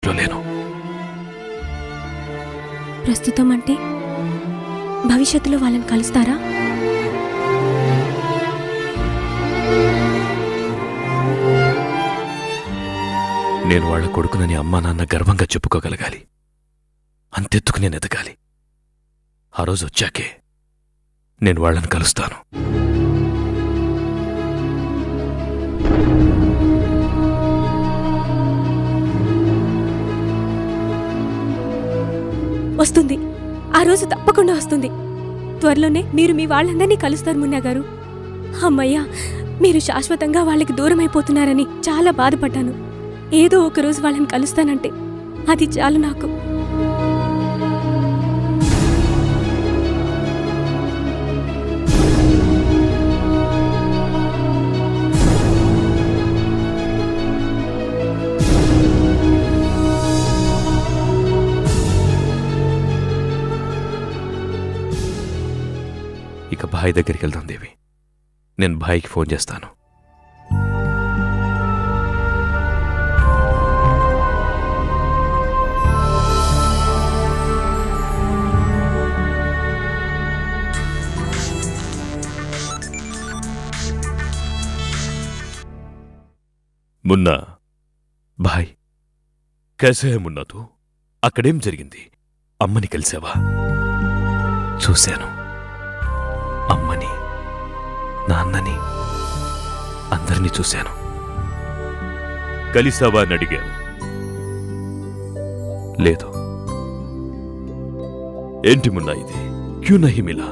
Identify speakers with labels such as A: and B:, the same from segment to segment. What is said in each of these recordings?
A: లో లేను
B: ప్రస్తుతం అంటే భవిష్యత్తులో వాళ్ళని కలుస్తారా
A: నేను వాళ్ళ కొడుకునని అమ్మా నాన్న గర్వంగా చెప్పుకోగలగాలి అంతెత్తుకు నేను ఎదగాలి ఆ రోజు వచ్చాకే నేను వాళ్ళని కలుస్తాను
B: వస్తుంది ఆ రోజు తప్పకుండా వస్తుంది త్వరలోనే మీరు మీ వాళ్ళందరినీ కలుస్తారు మున్నా గారు అమ్మయ్యా మీరు శాశ్వతంగా వాళ్ళకి దూరం అయిపోతున్నారని చాలా బాధపడ్డాను ఏదో ఒక రోజు వాళ్ళని కలుస్తానంటే అది చాలు నాకు
A: ఇక భాయ్ దగ్గరికి వెళ్దాం దేవి నేను భాయ్కి ఫోన్ చేస్తాను మున్నా భాయ్ कैसे है మున్నా తూ అక్కడేం జరిగింది అమ్మని కలిసావా చూశాను అమ్మని నాన్నని అందరినీ చూశాను కలిసావా అని అడిగాను లేదు ఏంటి మున్నా ఇది క్యూ నహి మిలా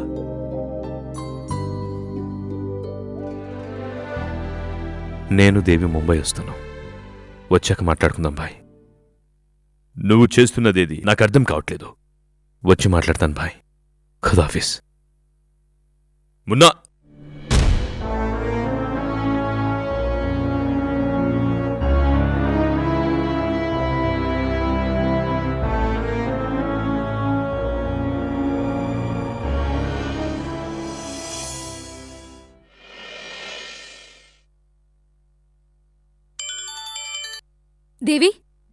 A: నేను దేవి ముంబై వస్తున్నాం వచ్చాక మాట్లాడుకుందాం బాయ్ నువ్వు చేస్తున్నదేది నాకు అర్థం కావట్లేదు వచ్చి మాట్లాడతాను బాయ్ ఖుదాఫీస్ మున్నా
C: దేవి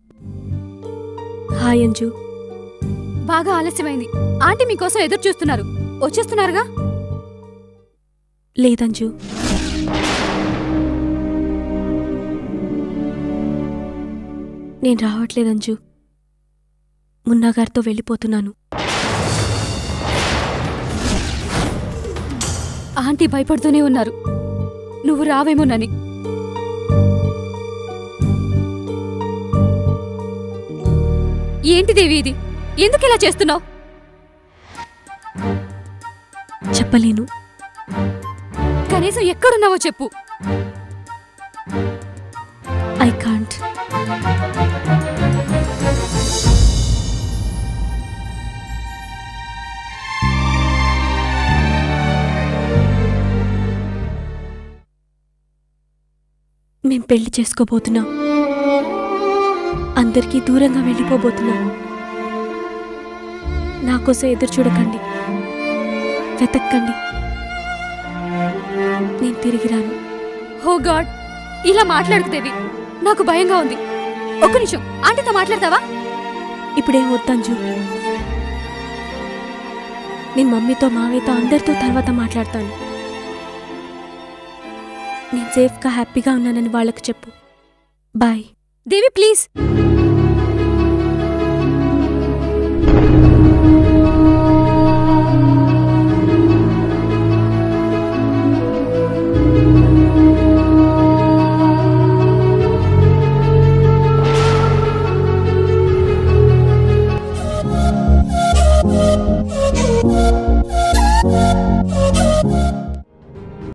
B: హాయ్ అంజు
C: బాగా ఆలస్యమైంది ఆంటీ మీకోసం ఎదురు చూస్తున్నారు వచ్చేస్తున్నారుగా
B: లేదంజు నేను రావట్లేదంజు మున్నా గారితో వెళ్ళిపోతున్నాను
C: ఆంటీ భయపడుతూనే ఉన్నారు నువ్వు రావేమోనని ఏంటి దేవి ఇది ఎందుకు ఇలా చేస్తున్నావు
B: చెప్పలేను
C: కనీసం ఎక్కడున్నావో చెప్పు
B: ఐ కాంట్ మేం పెళ్లి చేసుకోబోతున్నాం అందరికీ దూరంగా వెళ్ళిపోబోతున్నాం నా కోసం ఎదురు చూడకండి వెతక్కండి నేను తిరిగి రాను
C: హో గాడ్ ఇలా మాట్లాడుకు దేవి నాకు భయంగా ఉంది ఒక్క నిమిషం ఆంటీతో మాట్లాడతావా
B: ఇప్పుడేం వద్దంజు నేను మమ్మీతో మావయ్యతో అందరితో తర్వాత మాట్లాడతాను నేను సేఫ్గా హ్యాపీగా ఉన్నానని వాళ్ళకి చెప్పు బాయ్
C: దేవి ప్లీజ్